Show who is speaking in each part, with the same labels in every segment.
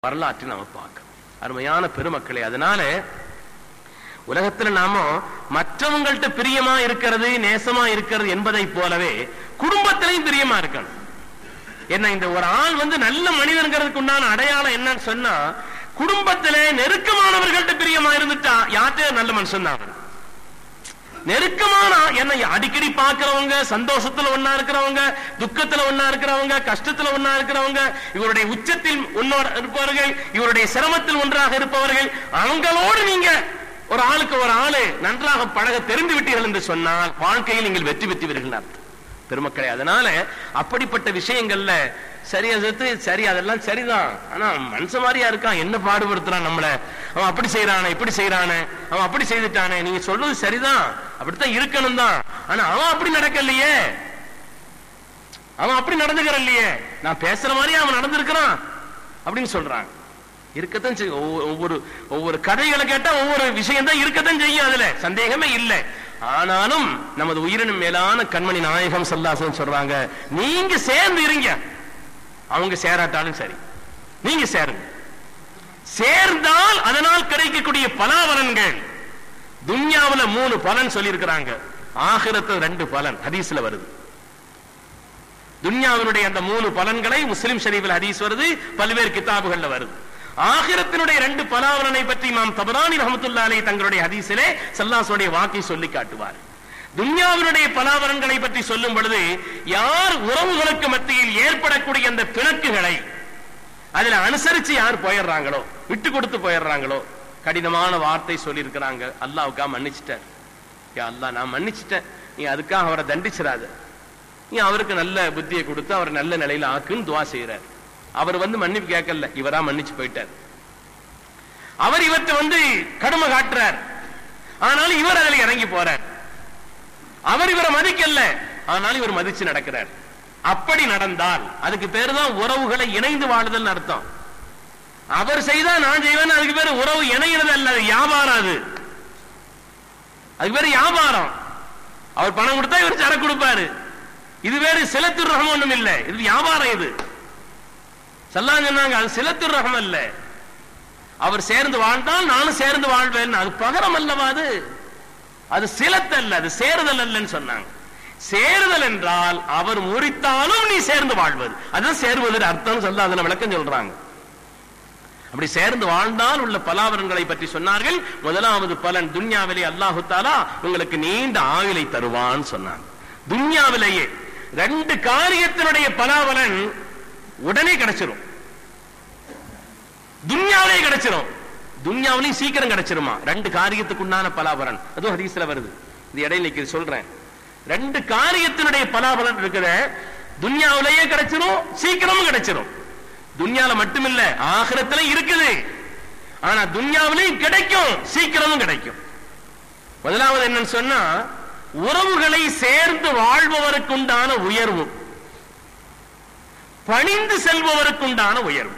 Speaker 1: வரலாற்றை நாம பார்க்க அருமையான பெருமக்களே அதனால உலகத்துல நாம மற்றவங்கள்ட்ட பிரியமா இருக்கிறது நேசமா இருக்கிறது என்பதை போலவே குடும்பத்திலையும் பிரியமா இருக்கணும் என்ன இந்த ஒரு ஆள் வந்து நல்ல மனிதனுங்கிறதுக்கு உண்டான அடையாளம் என்னன்னு சொன்னா குடும்பத்திலே நெருக்கமானவர்கள்ட்ட பிரியமா இருந்துட்டா யார்கிட்ட நல்ல மனுஷன் தான் அவன். நெருக்கமான என்னை அடிக்கடி பார்க்கிறவங்க சந்தோஷத்துல ஒன்னா இருக்கிறவங்க துக்கத்துல ஒன்னா இருக்கிறவங்க கஷ்டத்துல ஒன்னா இருக்கிறவங்க இவருடைய உச்சத்தில் ஒன்னோட இருப்பவர்கள் இவருடைய சிரமத்தில் ஒன்றாக இருப்பவர்கள் அவங்களோடு நீங்க ஒரு ஆளுக்கு ஒரு ஆளு நன்றாக பழக தெரிந்து விட்டீர்கள் என்று சொன்னால் வாழ்க்கையில் நீங்கள் வெற்றி பெற்றீர்கள் அர்த்தம் பெருமக்களே அதனால அப்படிப்பட்ட விஷயங்கள்ல சரி அது சரி அதெல்லாம் சரிதான் ஆனா மனுஷன் மாதிரியா இருக்கான் என்ன பாடுபடுத்துறான் நம்மள அவன் அப்படி செய்யறானே இப்படி செய்யறானே அவன் அப்படி செய்துட்டானே நீங்க சொல்றது சரிதான் அப்படித்தான் இருக்கணும் தான் ஆனா அவன் அப்படி நடக்கலையே அவன் அப்படி நடந்துக்கிற இல்லையே நான் பேசுற மாதிரி அவன் நடந்திருக்கிறான் அப்படின்னு சொல்றாங்க இருக்கத்தான் செய்யும் ஒவ்வொரு- ஒவ்வொரு ஒவ்வொரு கதைகளை கேட்டா ஒவ்வொரு விஷயம் தான் இருக்கத்தான் செய்யும் அதுல சந்தேகமே இல்லை ஆனாலும் நமது உயிரினும் மேலான கண்மணி நாயகம் சல்லாசன் சொல்றாங்க நீங்க சேர்ந்து இருங்க அவங்க சேராட்டாலும் சரி நீங்க சேருங்க சேர்ந்தால் அதனால் கிடைக்கக்கூடிய பலாபலன்கள் துன்யாவுல மூணு பலன் சொல்லியிருக்கிறாங்க ஆகிரத்து ரெண்டு பலன் ஹதீஸ்ல வருது துன்யாவினுடைய அந்த மூணு பலன்களை முஸ்லிம் ஷரீஃபில் ஹதீஸ் வருது பல்வேறு கிதாபுகள்ல வருது ஆகிரத்தினுடைய ரெண்டு பலாவலனை பற்றி இமாம் தபரானி ரஹமத்துல்லா அலை தங்களுடைய ஹதீஸிலே சல்லாசுடைய வாக்கை சொல்லி காட்டுவார் துன்யாவினுடைய பலாவலன்களை பற்றி சொல்லும் பொழுது யார் உறவுகளுக்கு மத்தியில் ஏற்படக்கூடிய அந்த பிணக்குகளை அதுல அனுசரிச்சு யார் போயிடுறாங்களோ விட்டு கொடுத்து போயிடுறாங்களோ கடினமான வார்த்தை சொல்லி இருக்கிறாங்க அல்லாவுக்கா மன்னிச்சிட்டார் யா அல்லாஹ் நான் மன்னிச்சிட்டேன் நீ அதுக்காக அவரை தண்டிச்சிடாத நீ அவருக்கு நல்ல புத்தியை கொடுத்து அவர் நல்ல நிலையில ஆக்குன்னு துவா செய்யறார் அவர் வந்து மன்னிப்பு கேட்கல இவரா மன்னிச்சு போயிட்டார் அவர் இவற்றை வந்து கடுமை காட்டுறார் ஆனாலும் இவர் அதில் இறங்கி போறார் அவர் இவரை மதிக்கல ஆனாலும் இவர் மதிச்சு நடக்கிறார் அப்படி நடந்தால் அதுக்கு பேரு தான் உறவுகளை இணைந்து வாழுதல் அர்த்தம் அவர் செய்தா நான் செய்வேன் அதுக்கு பேரு உறவு இணைகிறது அல்ல அது வியாபாரம் அது அதுக்கு பேரு வியாபாரம் அவர் பணம் கொடுத்தா இவர் சரக்கு கொடுப்பாரு இது வேறு சிலத்துர் ரகம் ஒண்ணும் இல்ல இது வியாபாரம் இது சொல்லாங்க சொன்னாங்க அது சிலத்துர் ரகம் அல்ல அவர் சேர்ந்து வாழ்ந்தால் நானும் சேர்ந்து வாழ்வேன் அது பகரம் அல்லவா அது அது சிலத்தல்ல அது சேருதல் அல்லன்னு சொன்னாங்க சேருதல் என்றால் அவர் முறித்தாலும் நீ சேர்ந்து வாழ்வது அதுதான் சேருவது அர்த்தம் சொல்ல அதுல விளக்கம் சொல்றாங்க அப்படி சேர்ந்து வாழ்ந்தால் உள்ள பலாவரங்களை பற்றி சொன்னார்கள் முதலாவது பலன் துன்யாவிலே அல்லாஹு தாலா உங்களுக்கு நீண்ட ஆயுளை தருவான்னு சொன்னாங்க துன்யாவிலேயே ரெண்டு காரியத்தினுடைய பலாபலன் உடனே கிடைச்சிரும் துன்யாவிலே கிடைச்சிரும் துன்யாவிலையும் சீக்கிரம் கிடைச்சிருமா ரெண்டு காரியத்துக்கு உண்டான பலாபலன் அதுவும் ஹதீஸ்ல வருது இது இடையில நிக்குது சொல்றேன் ரெண்டு காரியத்தினுடைய பலாபலன் இருக்குத துன்யாவிலேயே கிடைச்சிரும் சீக்கிரமும் கிடைச்சிரும் துன்யால மட்டுமில்ல ஆகிரத்துல இருக்குது ஆனா துன்யாவிலையும் கிடைக்கும் சீக்கிரமும் கிடைக்கும் முதலாவது என்னன்னு சொன்னா உறவுகளை சேர்ந்து வாழ்பவருக்குண்டான உயர்வு பணிந்து செல்பவருக்குண்டான உயர்வு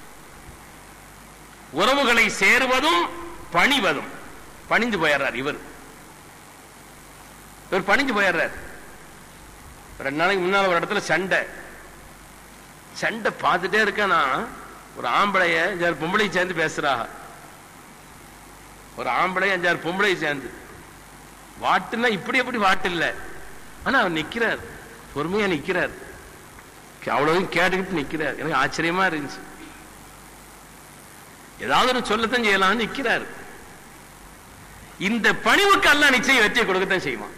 Speaker 1: உறவுகளை சேருவதும் பணிவதும் பணிந்து போயிடுறார் இவர் இவர் பணிஞ்சு போயிடுறார் ரெண்டு நாளைக்கு முன்னால ஒரு இடத்துல சண்டை சண்டை பார்த்துட்டே இருக்கேனா ஒரு ஆம்பளைய அஞ்சாறு பொம்பளை சேர்ந்து பேசுறா ஒரு ஆம்பளை அஞ்சாறு பொம்பளை சேர்ந்து வாட்டுன்னா இப்படி எப்படி வாட்டு இல்ல ஆனா அவர் நிக்கிறார் பொறுமையா நிக்கிறார் அவ்வளவு கேட்டுக்கிட்டு நிக்கிறார் எனக்கு ஆச்சரியமா இருந்துச்சு ஏதாவது ஒரு சொல்லத்தான் செய்யலாம்னு நிக்கிறார் இந்த பணிவுக்கு எல்லாம் நிச்சயம் வெற்றியை கொடுக்கத்தான் செய்வான்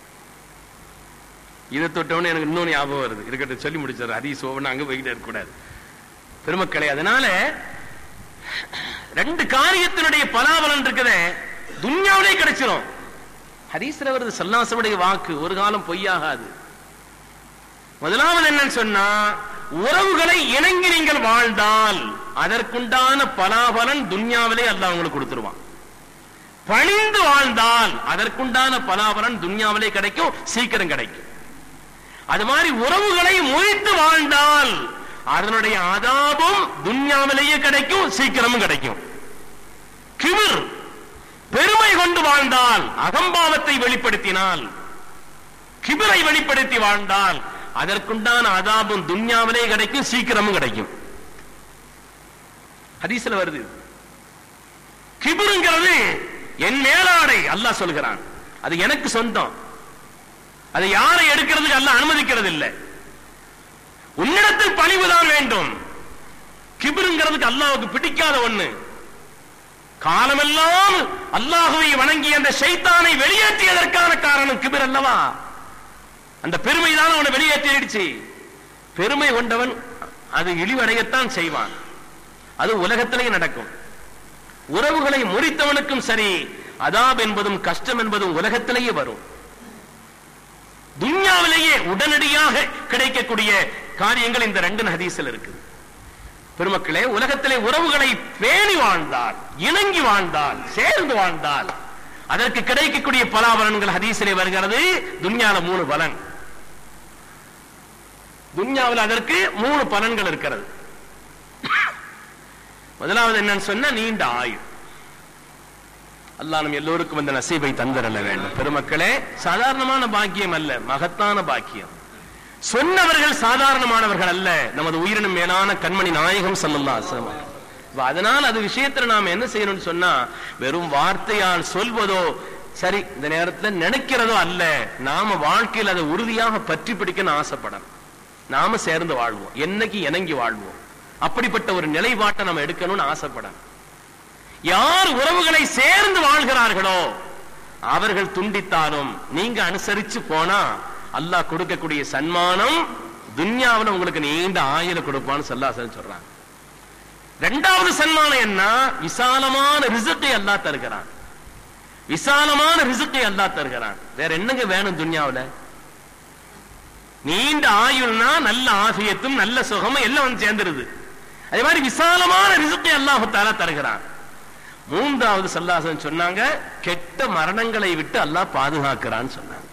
Speaker 1: இதை தொட்டவனே எனக்கு இன்னொன்னு ஞாபகம் வருது இருக்கட்டும் சொல்லி முடிச்சாரு அதி சோவன் அங்க போய்கிட்டே இருக்கக்கூடாது பெருமக்களே அதனால ரெண்டு காரியத்தினுடைய பலாபலன் இருக்குதே துன்யாவிலே கிடைச்சிரும் ஹதீஸ்ல வருது சல்லாசமுடைய வாக்கு ஒரு காலம் பொய்யாகாது முதலாவது என்னன்னு சொன்னா உறவுகளை இணங்கி நீங்கள் வாழ்ந்தால் அதற்குண்டான பலாபலன் துன்யாவிலே அல்லாஹ் உங்களுக்கு கொடுத்துருவான் பணிந்து வாழ்ந்தால் அதற்குண்டான பலாபலன் துன்யாவிலே கிடைக்கும் சீக்கிரம் கிடைக்கும் அது மாதிரி உறவுகளை முறித்து வாழ்ந்தால் அதனுடைய ஆதாபம் துன்யாவிலேயே கிடைக்கும் சீக்கிரமும் கிடைக்கும் கிமிர் பெருமை கொண்டு வாழ்ந்தால் அகம்பாவத்தை வெளிப்படுத்தினால் கிபிரை வெளிப்படுத்தி வாழ்ந்தால் அதற்குண்டான அதாபம் துன்யாவிலே கிடைக்கும் சீக்கிரமும் கிடைக்கும் ஹதீஸ்ல வருது இது. கிபுருங்கிறது என் மேலாடை அல்லாஹ் சொல்கிறான் அது எனக்கு சொந்தம் அதை யாரை எடுக்கிறதுக்கு அல்லாஹ் அனுமதிக்கிறது இல்லை உன்னிடத்தில் பணிவுதான் வேண்டும் கிபிருங்கிறதுக்கு அல்லாஹ்வுக்கு பிடிக்காத ஒண்ணு காலமெல்லாம் அல்லாஹுவை வணங்கி அந்த ஷைத்தானை வெளியேற்றியதற்கான காரணம் கிபிர் அல்லவா அந்த பெருமைதான் அவனை வெளியேற்றிடுச்சு பெருமை கொண்டவன் அது இழிவடையத்தான் செய்வான் அது உலகத்திலேயே நடக்கும் உறவுகளை முறித்தவனுக்கும் சரி அதாப் என்பதும் கஷ்டம் என்பதும் உலகத்திலேயே வரும் துன்யாவிலேயே உடனடியாக கிடைக்கக்கூடிய காரியங்கள் இந்த ரெண்டு ஹதீஸில் இருக்குது பெருமக்களே உலகத்திலே உறவுகளை பேணி வாழ்ந்தால் இணங்கி வாழ்ந்தால் சேர்ந்து வாழ்ந்தால் அதற்கு கிடைக்கக்கூடிய பலாபலன்கள் ஹதீஸிலே வருகிறது துன்யால மூணு பலன் துன்யாவில் அதற்கு மூணு பலன்கள் இருக்கிறது முதலாவது என்னன்னு சொன்னா நீண்ட ஆயுள் அல்லாஹ் நம் எல்லோருக்கும் அந்த நசீபை தந்தரல வேண்டும் பெருமக்களே சாதாரணமான பாக்கியம் அல்ல மகத்தான பாக்கியம் சொன்னவர்கள் சாதாரணமானவர்கள் அல்ல நமது உயிரினும் மேலான கண்மணி நாயகம் சல்லல்லா அதனால் அது விஷயத்துல நாம என்ன செய்யணும்னு சொன்னா வெறும் வார்த்தையால் சொல்வதோ சரி இந்த நேரத்துல நினைக்கிறதோ அல்ல நாம வாழ்க்கையில் அதை உறுதியாக பற்றி பிடிக்கணும்னு ஆசைப்படணும் நாம சேர்ந்து வாழ்வோம் என்னைக்கு இணங்கி வாழ்வோம் அப்படிப்பட்ட ஒரு நிலைப்பாட்டை நம்ம எடுக்கணும்னு ஆசைப்படணும் யார் உறவுகளை சேர்ந்து வாழ்கிறார்களோ அவர்கள் துண்டித்தாலும் நீங்க அனுசரிச்சு போனா அல்லாஹ் கொடுக்கக்கூடிய சன்மானம் துன்யாவுல உங்களுக்கு நீண்ட ஆயுள கொடுப்பான்னு சொல்லாசன் சொல்றாங்க ரெண்டாவது சன்மானம் என்ன விசாலமான ரிசுக்கை அல்லாஹ் தருகிறான் விசாலமான ரிசுக்கை அல்லாஹ் தருகிறான் வேற என்னங்க வேணும் துன்யாவுல நீண்ட ஆயுள்னா நல்ல ஆசியத்தும் நல்ல சுகமும் எல்லாம் வந்து சேர்ந்துருது அதே மாதிரி விசாலமான ரிசுக்கை அல்லாஹு தாலா தருகிறான் மூன்றாவது சல்லாசன் சொன்னாங்க கெட்ட மரணங்களை விட்டு அல்லாஹ் பாதுகாக்கிறான்னு சொன்னாங்க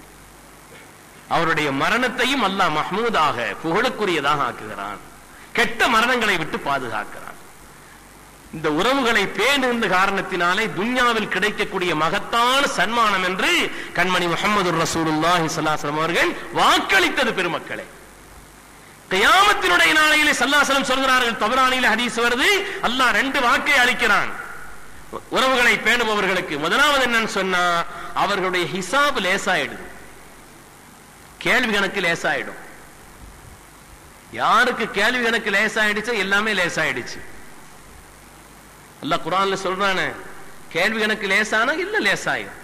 Speaker 1: அவருடைய மரணத்தையும் அல்லாஹ் மஹ்மூதாக புகழுக்குரியதாக ஆக்குகிறான் கெட்ட மரணங்களை விட்டு பாதுகாக்கிறான் இந்த உறவுகளை பேணுகின்ற காரணத்தினாலே துன்யாவில் கிடைக்கக்கூடிய மகத்தான சன்மானம் என்று கண்மணி முகமது ரசூலுல்லாஹி ஸல்லல்லாஹு அவர்கள் வாக்களித்தது பெருமக்களே கியாமத்தினுடைய நாளையிலே சல்லாசலம் சொல்கிறார்கள் தபரானில ஹதீஸ் வருது அல்லாஹ் ரெண்டு வாக்கை அளிக்கிறான் உறவுகளை பேணுபவர்களுக்கு முதலாவது என்னன்னு சொன்னா அவர்களுடைய ஹிசாப் லேசாயிடுது கேள்வி கணக்கு லேசாயிடும் யாருக்கு கேள்வி கணக்கு லேசாயிடுச்சு எல்லாமே லேசாயிடுச்சு அல்லாஹ் குரான்ல சொல்றானே கேள்வி கணக்கு லேசானா இல்ல லேசாயும்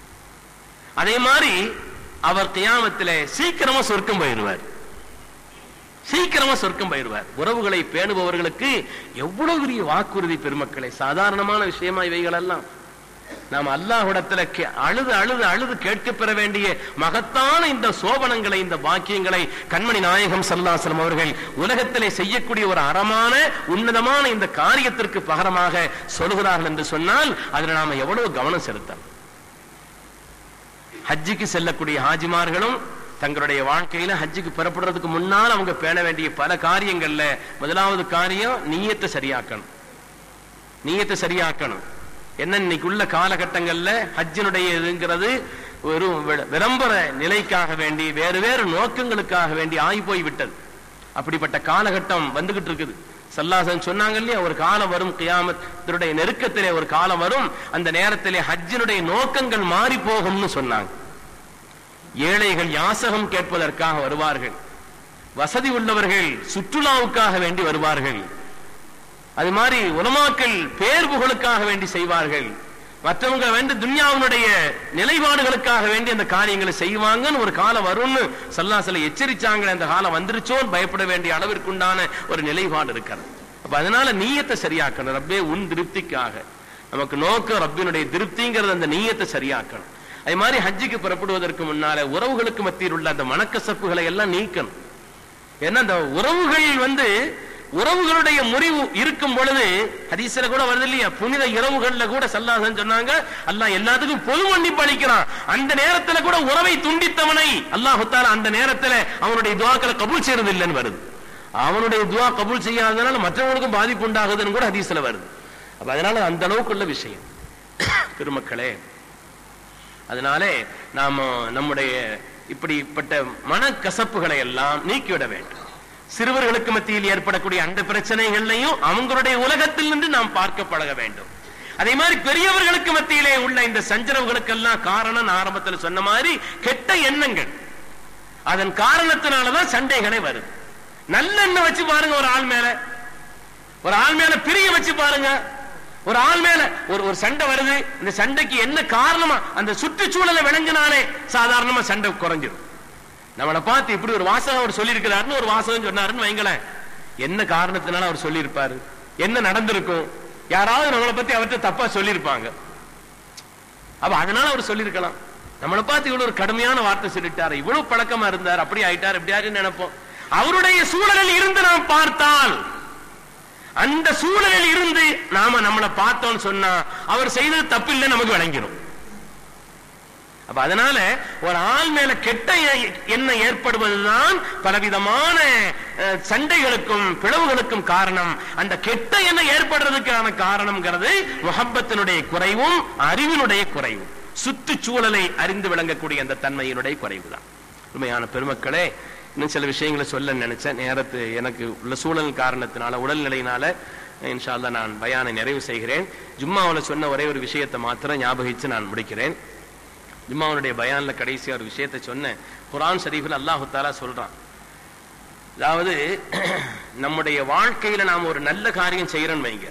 Speaker 1: அதே மாதிரி அவர் கியாமத்திலே சீக்கிரமா சொர்க்கம் போயிடுவார் சீக்கிரமா சொர்க்கம் போயிடுவார் உறவுகளை பேணுபவர்களுக்கு எவ்வளவு பெரிய வாக்குறுதி பெருமக்களை சாதாரணமான விஷயமா இவைகள் எல்லாம் நாம் அல்லாஹ்விடத்துல கே- அழுது அழுது அழுது கேட்க பெற வேண்டிய மகத்தான இந்த சோபனங்களை இந்த பாக்கியங்களை கண்மணி நாயகம் சல்லாசலம் அவர்கள் உலகத்திலே செய்யக்கூடிய ஒரு அறமான உன்னதமான இந்த காரியத்திற்கு பகரமாக சொல்கிறார்கள் என்று சொன்னால் அதுல நாம எவ்வளவு கவனம் செலுத்தணும் ஹஜ்ஜிக்கு செல்லக்கூடிய ஹாஜிமார்களும் தங்களுடைய வாழ்க்கையில ஹஜ்ஜுக்கு புறப்படுறதுக்கு முன்னால் அவங்க பேண வேண்டிய பல காரியங்கள்ல முதலாவது காரியம் நீயத்தை சரியாக்கணும் நீயத்தை சரியாக்கணும் என்ன இன்னைக்குள்ள காலகட்டங்கள்ல ஹஜ்ஜினுடைய இதுங்கிறது ஒரு வி- விளம்பர நிலைக்காக வேண்டி வேறு வேறு நோக்கங்களுக்காக வேண்டி ஆகி போய் விட்டது அப்படிப்பட்ட காலகட்டம் வந்துகிட்டு இருக்குது சல்லாசன் சொன்னாங்க இல்லையா ஒரு காலம் வரும் கியாமத்தினுடைய நெருக்கத்திலே ஒரு காலம் வரும் அந்த நேரத்திலே ஹஜ்ஜினுடைய நோக்கங்கள் மாறி போகும்னு சொன்னாங்க ஏழைகள் யாசகம் கேட்பதற்காக வருவார்கள் வசதி உள்ளவர்கள் சுற்றுலாவுக்காக வேண்டி வருவார்கள் அது மாதிரி உலமாக்கள் பேர் புகழுக்காக வேண்டி செய்வார்கள் மற்றவங்க வேண்டி துன்யாவினுடைய நிலைப்பாடுகளுக்காக வேண்டி அந்த காரியங்களை செய்வாங்கன்னு ஒரு காலம் வரும்னு சல்லாசல எச்சரிச்சாங்க அந்த காலம் வந்துருச்சோன்னு பயப்பட வேண்டிய அளவிற்குண்டான ஒரு நிலைப்பாடு இருக்கிறது அப்ப அதனால நீயத்தை சரியாக்கணும் ரப்பே உன் திருப்திக்காக நமக்கு நோக்கம் ரப்பினுடைய திருப்திங்கிறது அந்த நீயத்தை சரியாக்கணும் அதே மாதிரி ஹஜ்ஜுக்கு புறப்படுவதற்கு முன்னால உறவுகளுக்கு மத்தியில் உள்ள அந்த மனக்கசப்புகளை எல்லாம் நீக்கணும் ஏன்னா அந்த உறவுகள் வந்து உறவுகளுடைய முறிவு இருக்கும் பொழுது ஹதீஸ்ல கூட வருது இல்லையா புனித இரவுகள்ல கூட சல்லாசன் சொன்னாங்க அல்லாஹ் எல்லாத்துக்கும் பொது மன்னிப்பு அளிக்கிறான் அந்த நேரத்துல கூட உறவை துண்டித்தவனை அல்லாஹ் அந்த நேரத்துல அவனுடைய துவாக்களை கபூல் செய்யறது இல்லைன்னு வருது அவனுடைய துவா கபூல் செய்யாததுனால மற்றவங்களுக்கும் பாதிப்பு உண்டாகுதுன்னு கூட ஹதீஸ்ல வருது அப்ப அதனால அந்த அளவுக்குள்ள விஷயம் பெருமக்களே அதனாலே நாம நம்முடைய இப்படிப்பட்ட மனக்கசப்புகளை எல்லாம் நீக்கிவிட வேண்டும் சிறுவர்களுக்கு மத்தியில் ஏற்படக்கூடிய அந்த பிரச்சனைகளையும் அவங்களுடைய உலகத்தில் நின்று நாம் பார்க்க பழக வேண்டும் அதே மாதிரி பெரியவர்களுக்கு மத்தியிலே உள்ள இந்த சஞ்சரவுகளுக்கெல்லாம் காரணம் நான் ஆரம்பத்தில் சொன்ன மாதிரி கெட்ட எண்ணங்கள் அதன் காரணத்தினாலதான் சண்டைகளே வருது நல்ல எண்ணம் வச்சு பாருங்க ஒரு ஆள் மேல ஒரு ஆள் மேல பிரிய வச்சு பாருங்க ஒரு ஆள் மேல ஒரு ஒரு சண்டை வருது இந்த சண்டைக்கு என்ன காரணமா அந்த சுற்றுச்சூழலை விளங்கினாலே சாதாரணமா சண்டை குறைஞ்சிடும் நம்மளை பார்த்து இப்படி ஒரு வாசகம் அவர் சொல்லியிருக்கிறாருன்னு ஒரு வாசகம் சொன்னாருன்னு வைங்களேன் என்ன காரணத்தினால அவர் சொல்லியிருப்பாரு என்ன நடந்திருக்கும் யாராவது நம்மளை பத்தி அவர்கிட்ட தப்பா சொல்லியிருப்பாங்க அப்ப அதனால அவர் சொல்லியிருக்கலாம் நம்மளை பார்த்து இவ்வளவு ஒரு கடுமையான வார்த்தை சொல்லிட்டாரு இவ்வளவு பழக்கமா இருந்தார் அப்படி ஆயிட்டார் இப்படி ஆயிட்டு நினைப்போம் அவருடைய சூழலில் இருந்து நாம் பார்த்தால் அந்த சூழலில் இருந்து நாம நம்மளை பார்த்தோம்னு சொன்னா அவர் செய்தது தப்பு இல்லை நமக்கு விளங்கிடும் அப்ப அதனால ஒரு ஆள் மேல கெட்ட எ- எண்ணம் ஏற்படுவதுதான் பலவிதமான அஹ், சண்டைகளுக்கும் பிளவுகளுக்கும் காரணம் அந்த கெட்ட எண்ணம் ஏற்படுறதுக்கான காரணம்ங்கிறது முகப்பத்தினுடைய குறைவும் அறிவினுடைய குறைவும் சுற்றுச்சூழலை அறிந்து விளங்கக்கூடிய அந்த தன்மையினுடைய குறைவுதான் உண்மையான பெருமக்களே இன்னும் சில விஷயங்களை சொல்ல நினைச்சேன் நேரத்து எனக்கு உள்ள சூழல் காரணத்தினால உடல்நிலையினால இன்ஷா அல்லாஹ் நான் பயானை நிறைவு செய்கிறேன் ஜும்மாவுல சொன்ன ஒரே ஒரு விஷயத்தை மாத்திரம் ஞாபகிச்சு நான் முடிக்கிறேன் ஜும்மாவுடைய பயான்ல கடைசியா ஒரு விஷயத்தை சொன்னேன் குர்ஆன் ஷரீஃபில் அல்லாஹு தாலா சொல்றான் அதாவது நம்முடைய வாழ்க்கையில நாம் ஒரு நல்ல காரியம் செய்யறோம்னு வைங்க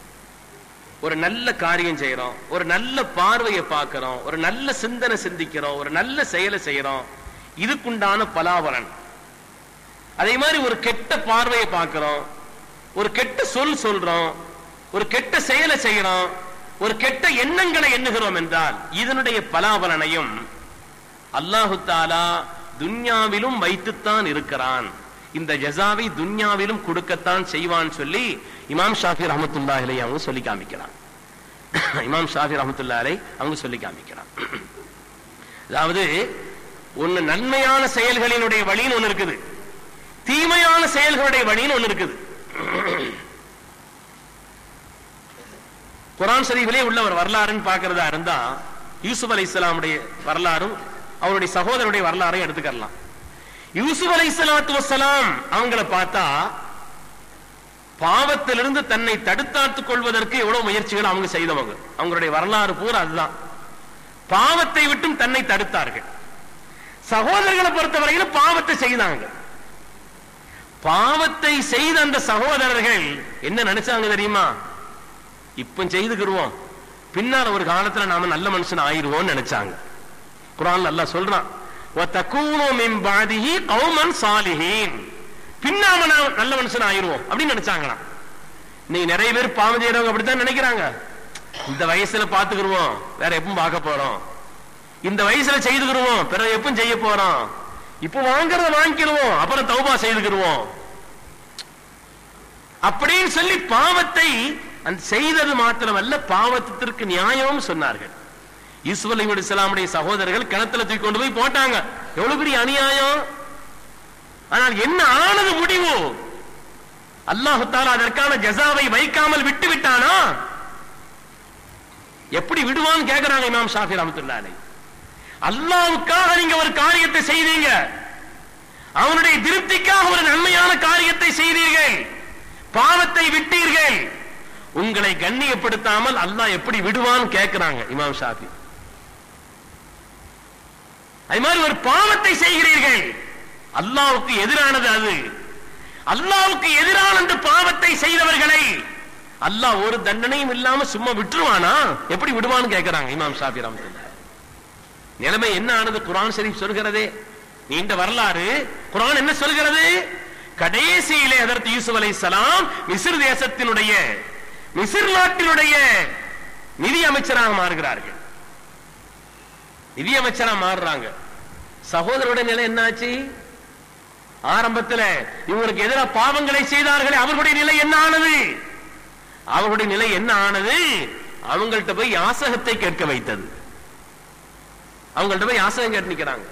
Speaker 1: ஒரு நல்ல காரியம் செய்யறோம் ஒரு நல்ல பார்வையை பார்க்கிறோம் ஒரு நல்ல சிந்தனை சிந்திக்கிறோம் ஒரு நல்ல செயலை செய்யறோம் இதுக்குண்டான பலாபலன் அதே மாதிரி ஒரு கெட்ட பார்வையை பார்க்கிறோம் ஒரு கெட்ட சொல் சொல்றோம் ஒரு கெட்ட செயலை செய்யறோம் ஒரு கெட்ட எண்ணங்களை எண்ணுகிறோம் என்றால் இதனுடைய பலாபலனையும் அல்லாஹு தாலா துன்யாவிலும் வைத்துத்தான் இருக்கிறான் இந்த ஜஸாவை துன்யாவிலும் கொடுக்கத்தான் செய்வான் சொல்லி இமாம் ஷாஃபி ரஹமத்துல்லா அலை அவங்க சொல்லி காமிக்கிறான் இமாம் ஷாஃபி ரஹமத்துல்லா அலை அவங்க சொல்லி காமிக்கிறான் அதாவது ஒண்ணு நன்மையான செயல்களினுடைய வழின்னு ஒண்ணு இருக்குது தீமையான செயல்களுடைய வழின்னு ஒண்ணு இருக்குது குரான் ஷரீஃபிலே உள்ள ஒரு வரலாறுன்னு பார்க்கறதா இருந்தா யூசுப் அலை இஸ்லாமுடைய வரலாறும் அவருடைய சகோதரருடைய வரலாறையும் எடுத்துக்கலாம் யூசுப் அலை சலாத்து வசலாம் அவங்கள பார்த்தா பாவத்திலிருந்து தன்னை தடுத்தாத்துக் கொள்வதற்கு எவ்வளவு முயற்சிகள் அவங்க செய்தவங்க அவங்களுடைய வரலாறு பூரா அதுதான் பாவத்தை விட்டும் தன்னை தடுத்தார்கள் சகோதரர்களை பொறுத்தவரையிலும் பாவத்தை செய்தாங்க பாவத்தை செய்த அந்த சகோதரர்கள் என்ன நினைச்சாங்க தெரியுமா இப்ப செய்துக்கிருவோம் பின்னால ஒரு காலத்துல நாம நல்ல மனுஷன் ஆயிருவோம் நினைச்சாங்க குரான் நல்லா சொல்றான் وَتَكُونُوا مِنْ بَعْدِهِ قَوْمًا صَالِحِينَ பின்னாம நான் நல்ல மனுஷன் ஆயிருவோம் அப்படின்னு நினைச்சாங்களாம் நீங்க நிறைய பேர் பாவம் செய்யறவங்க அப்படித்தான் நினைக்கிறாங்க இந்த வயசுல பாத்துக்கிருவோம் வேற எப்பவும் பார்க்க போறோம் இந்த வயசுல செய்துக்கிருவோம் பிறகு எப்பவும் செய்ய போறோம் இப்ப வாங்குறத வாங்கிக்கிருவோம் அப்புறம் தௌபா செய்துக்கிருவோம் அப்படின்னு சொல்லி பாவத்தை அந்த செய்தது மாத்திரமல்ல பாவத்திற்கு நியாயமும் சொன்னார்கள் யூசுப் அலி இஸ்லாமுடைய சகோதரர்கள் கிணத்துல தூக்கி கொண்டு போய் போட்டாங்க எவ்வளவு பெரிய அநியாயம் ஆனால் என்ன ஆனது முடிவு அல்லாஹு தாலா அதற்கான ஜஸாவை வைக்காமல் விட்டு விட்டானா எப்படி விடுவான்னு கேக்குறாங்க இமாம் ஷாஃபி ரஹமத்துல்லாஹி அல்லாஹ்வுக்காக நீங்க ஒரு காரியத்தை செய்தீங்க அவனுடைய திருப்திக்காக ஒரு நன்மையான காரியத்தை செய்தீர்கள் பாவத்தை விட்டீர்கள் உங்களை கண்ணியப்படுத்தாமல் அல்லாஹ் எப்படி விடுவான்னு கேட்கிறாங்க இமாம் ஷாஃபி அது மாதிரி ஒரு பாவத்தை செய்கிறீர்கள் அல்லாவுக்கு எதிரானது அது அல்லாவுக்கு எதிரான அந்த பாவத்தை செய்தவர்களை அல்லாஹ் ஒரு தண்டனையும் இல்லாம சும்மா விட்டுருவானா எப்படி விடுவான்னு கேட்கிறாங்க இமாம் ஷாஃபி ரஹ்மத்துல்லாஹி நிலைமை என்ன ஆனது குரான் ஷரீஃப் சொல்கிறதே நீண்ட வரலாறு குரான் என்ன சொல்கிறது கடைசியிலே அதற்கு யூசுப் அலைஹிஸ்ஸலாம் மிஸ்ர் தேசத்தினுடைய மிஸ்ர் நாட்டினுடைய நிதி அமைச்சராக மாறுகிறார்கள் நிதி அமைச்சரா மாறுறாங்க சகோதரருடைய நிலை என்னாச்சு ஆரம்பத்துல இவங்களுக்கு எதிராக பாவங்களை செய்தார்களே அவர்களுடைய நிலை என்ன ஆனது அவர்களுடைய நிலை என்ன ஆனது அவங்கள்ட்ட போய் யாசகத்தை கேட்க வைத்தது அவங்கள்ட்ட போய் யாசகம் கேட்டு நிக்கிறாங்க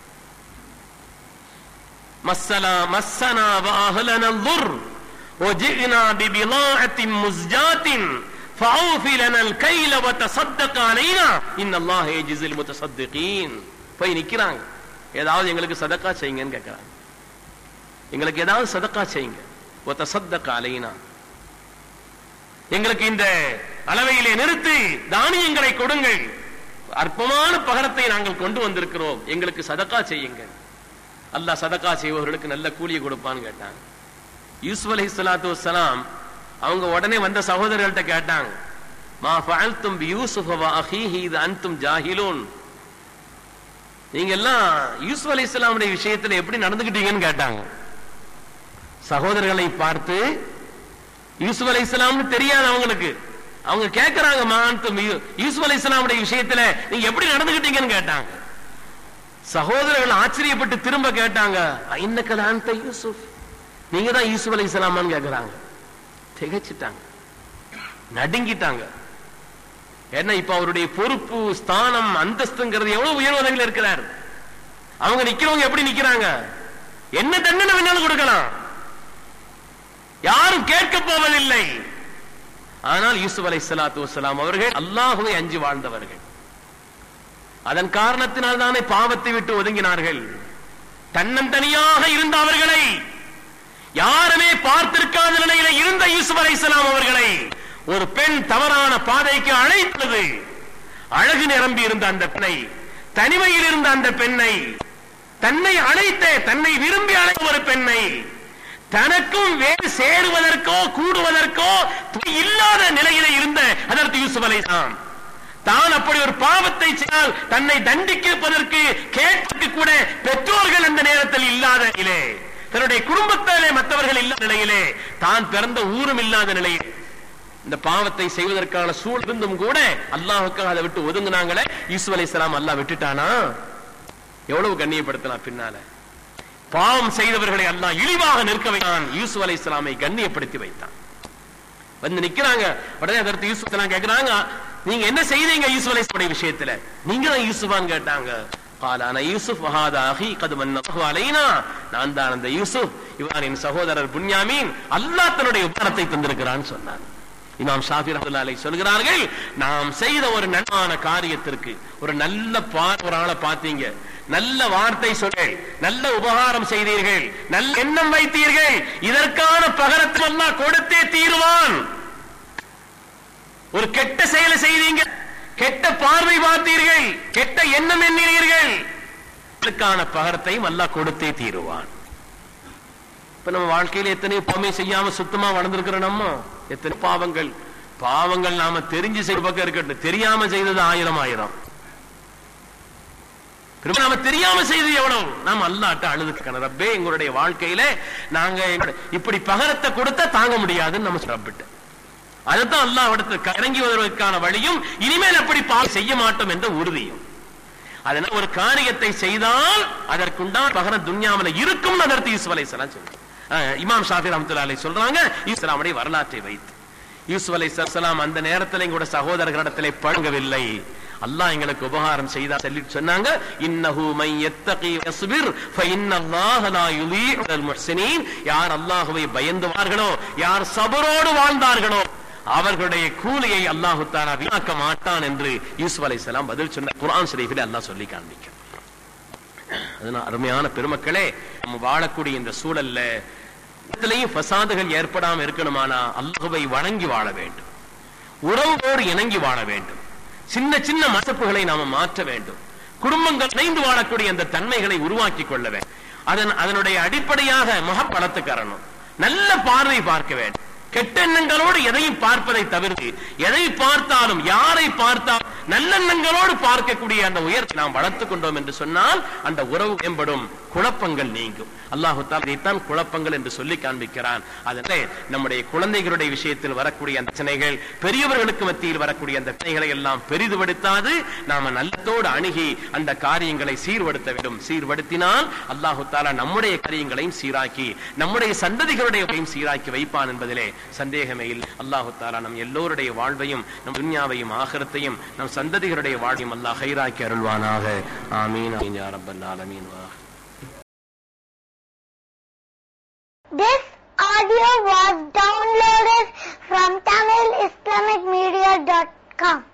Speaker 1: மஸ்ஸலா மஸ்ஸனா வஅஹலனா الضر وجئنا ببضاعة مزجاة فأوفي لنا الكيل وتصدق علينا إن الله يجزي المتصدقين போய் நிக்கிறாங்க ஏதாவது எங்களுக்கு சதக்கா செய்யுங்கன்னு கேட்கிறாங்க எங்களுக்கு ஏதாவது சதக்கா செய்யுங்க ஒத்த சத்தக்க அலையினா எங்களுக்கு இந்த அளவையிலே நிறுத்தி தானியங்களை கொடுங்கள் அற்பமான பகரத்தை நாங்கள் கொண்டு வந்திருக்கிறோம் எங்களுக்கு சதக்கா செய்யுங்க அல்லாஹ் சதக்கா செய்பவர்களுக்கு நல்ல கூலியை கொடுப்பான்னு கேட்டாங்க யூசுப் அலி சலாத்து வசலாம் அவங்க உடனே வந்த சகோதரர்கள்ட்ட கேட்டாங்க மா ஃபஅல்தும் பி யூசுஃப வ அஹீஹி இது அன்தும் ஜாஹிலூன் நீங்க எல்லாம் யூசுப் அலி இஸ்லாமுடைய விஷயத்துல எப்படி நடந்துக்கிட்டீங்கன்னு கேட்டாங்க சகோதரர்களை பார்த்து யூசுப் அலி இஸ்லாம்னு தெரியாது அவங்களுக்கு அவங்க கேட்கறாங்க மான்தும் யூசுப் அலி இஸ்லாமுடைய விஷயத்துல நீங்க எப்படி நடந்துக்கிட்டீங்கன்னு கேட்டாங்க சகோதரர்கள் ஆச்சரியப்பட்டு திரும்ப கேட்டாங்க இன்னக்கல அந்த யூசுப் நீங்க தான் யூசுப் அலி இஸ்லாமான்னு கேட்கறாங்க திகைச்சிட்டாங்க நடுங்கிட்டாங்க ஏன்னா இப்ப அவருடைய பொறுப்பு ஸ்தானம் அந்தஸ்துங்கிறது எவ்வளவு உயர்வதையில் இருக்கிறார் அவங்க நிக்கிறவங்க எப்படி நிக்கிறாங்க என்ன தண்டனை வேணாலும் கொடுக்கலாம் யாரும் கேட்க போவதில்லை ஆனால் யூசுப் அலை சலாத்து வசலாம் அவர்கள் அல்லாஹுவை அஞ்சு வாழ்ந்தவர்கள் அதன் காரணத்தினால் தானே பாவத்தை விட்டு ஒதுங்கினார்கள் தன்னந்தனியாக இருந்த அவர்களை யாருமே பார்த்திருக்காத நிலையில இருந்த யூசுப் அலை அவர்களை ஒரு பெண் தவறான பாதைக்கு அழைத்தது அழகு நிரம்பி இருந்த அந்த பெண்ணை தனிமையில் இருந்த அந்த பெண்ணை தன்னை அழைத்த தன்னை விரும்பி அழைத்த ஒரு பெண்ணை தனக்கும் வேறு சேருவதற்கோ கூடுவதற்கோ துணை இல்லாத நிலையில இருந்த அதற்கு யூசுப் அலைஹிஸ்ஸலாம் தான் அப்படி ஒரு பாவத்தை செய்தால் தன்னை தண்டிப்பதற்கு கேட்பதற்கு கூட பெற்றோர்கள் அந்த நேரத்தில் இல்லாத நிலையிலே தன்னுடைய குடும்பத்தாலே மற்றவர்கள் இல்லாத நிலையிலே தான் பிறந்த ஊரும் இல்லாத நிலையில் இந்த பாவத்தை செய்வதற்கான சூழ் இருந்தும் கூட அல்லாஹுக்காக அதை விட்டு ஒதுங்குனாங்களே யூசுப் அலைஹிஸ்ஸலாம் அல்லாஹ் விட்டுட்டானா எவ்வளவு கண்ணியப்படுத்தலாம் பின்னால பாவம் செய்தவர்களை அல்லாஹ் இழிவாக நிற்க வைத்தான் யூசுப் அலைஹிஸ்ஸலாமை கண்ணியப்படுத்தி வைத்தான் வந்து நிக்கிறாங்க உடனே அதற்கு யூசுப் எல்லாம் கேக்குறாங்க நீங்க என்ன செய்தீங்க யூசுப் அலைஹிஸ்ஸலாமுடைய விஷயத்துல நீங்க தான் யூசுஃபான்னு கேட்டாங்க قال انا يوسف وهذا اخي قد من الله علينا நான் தான் அந்த யூசுப் இவர் என் சகோதரர் புன்யாமீன் அல்லாஹ் தன்னுடைய உபகாரத்தை தந்திருக்கிறான்னு சொன்னார் இமாம் ஷாஃபி ரஹ்மத்துல்லாஹி அலைஹி சொல்கிறார்கள் நாம் செய்த ஒரு நன்மான காரியத்திற்கு ஒரு நல்ல பார் ஒரு ஆளை பார்த்தீங்க நல்ல வார்த்தை சொல்ல நல்ல உபகாரம் செய்தீர்கள் நல்ல எண்ணம் வைத்தீர்கள் இதற்கான பகரத்தை அல்லாஹ் கொடுத்தே தீருவான் ஒரு கெட்ட செயலை செய்தீங்க கெட்ட பார்வை பார்த்தீர்கள் கெட்ட எண்ணம் எண்ணினீர்கள் இதற்கான பகரத்தையும் அல்லாஹ் கொடுத்தே தீருவான் இப்ப நம்ம வாழ்க்கையில எத்தனை பாவமே செய்யாம சுத்தமா வளர்ந்திருக்கிறோம் நம்ம எத்தனை பாவங்கள் பாவங்கள் நாம தெரிஞ்சு செய்த பக்கம் இருக்கட்டும் தெரியாம செய்தது ஆயிரம் ஆயிரம் திரும்ப நாம தெரியாம செய்தது எவ்வளவு நாம் அல்லாட்ட அழுது ரப்பே எங்களுடைய வாழ்க்கையில நாங்க எங்களுடைய- இப்படி பகரத்தை கொடுத்தா தாங்க முடியாதுன்னு நம்ம ரப்பிட்டு அதுதான் அல்லாஹ் இடத்துல இறங்கி வருவதற்கான வழியும் இனிமேல் அப்படி பாவம் செய்ய மாட்டோம் என்ற உறுதியும் அதனால ஒரு காரியத்தை செய்தால் அதற்குண்டான பகர துன்யாவில இருக்கும் அதற்கு யூசுப் அலைஹிஸ்ஸலாம் சொல்றாங்க அஹ் இமாம் ஷாஃபி ரஹ்மத்துல்லாஹி அலைஹி சொல்றாங்க யூசுலாமுடைய வரலாற்றை வைத்து யூசுப் அலைஹிஸ்ஸலாம் அந்த நேரத்தில் எங்களோட சகோதரர்களிடத்திலே பழங்கவில்லை அல்லாஹ் எங்களுக்கு உபகாரம் செய்தா சொல்லி சொன்னாங்க இன்னஹு மை யத்தகி யஸ்பிர் ஃபஇன்னல்லாஹ லா யுலீஉ அல் முஹ்சினீன் யார் அல்லாஹ்வை பயந்துவார்களோ யார் சபரோடு வாழ்ந்தார்களோ அவர்களுடைய கூலியை அல்லாஹு தாலா வீணாக்க மாட்டான் என்று யூசுப் அலைஹிஸ்ஸலாம் பதில் சொன்ன குர்ஆன் ஷரீஃபில் அல்லாஹ் சொல்லி காண்பிக்க அதனால அருமையான பெருமக்களே நம்ம வாழக்கூடிய இந்த சூழல்ல இடத்திலையும் ஃபசாதுகள் ஏற்படாம இருக்கணுமானா அல்லாஹ்வை வணங்கி வாழ வேண்டும் உறவோடு இணங்கி வாழ வேண்டும் சின்ன சின்ன மசப்புகளை நாம மாற்ற வேண்டும் குடும்பங்கள் இணைந்து வாழக்கூடிய அந்த தன்மைகளை உருவாக்கி கொள்ள வேண்டும் அதன் அதனுடைய அடிப்படையாக முகப்படத்துக்கரணும் நல்ல பார்வை பார்க்க வேண்டும் கெட்டெண்ணங்களோடு எதையும் பார்ப்பதை தவிர்த்து எதை பார்த்தாலும் யாரை பார்த்தால் நல்லெண்ணங்களோடு பார்க்கக்கூடிய அந்த உயர்த்தை நாம் வளர்த்துக் கொண்டோம் என்று சொன்னால் அந்த உறவு மேம்படும் குழப்பங்கள் நீங்கும் அல்லாஹு தாலா இதைத்தான் குழப்பங்கள் என்று சொல்லி காண்பிக்கிறான் அதனால நம்முடைய குழந்தைகளுடைய விஷயத்தில் வரக்கூடிய அந்த பிரச்சனைகள் பெரியவர்களுக்கு மத்தியில் வரக்கூடிய அந்த பிரச்சனைகளை எல்லாம் பெரிதுபடுத்தாது நாம நல்லத்தோடு அணுகி அந்த காரியங்களை சீர்படுத்த வேண்டும் சீர்படுத்தினால் அல்லாஹு தாலா நம்முடைய காரியங்களையும் சீராக்கி நம்முடைய சந்ததிகளுடைய சீராக்கி வைப்பான் என்பதிலே சந்தேகமே இல்லை அல்லாஹு தாலா நம் எல்லோருடைய வாழ்வையும் நம் துன்யாவையும் ஆகரத்தையும் நம் சந்ததிகளுடைய வாழ்வையும் அல்லாஹ் ஹைராக்கி அருள்வானாக ஆமீன் ஆமீன் யா ரப்பல் ஆலமீன் வா
Speaker 2: This audio was downloaded from TamilIslamicMedia.com.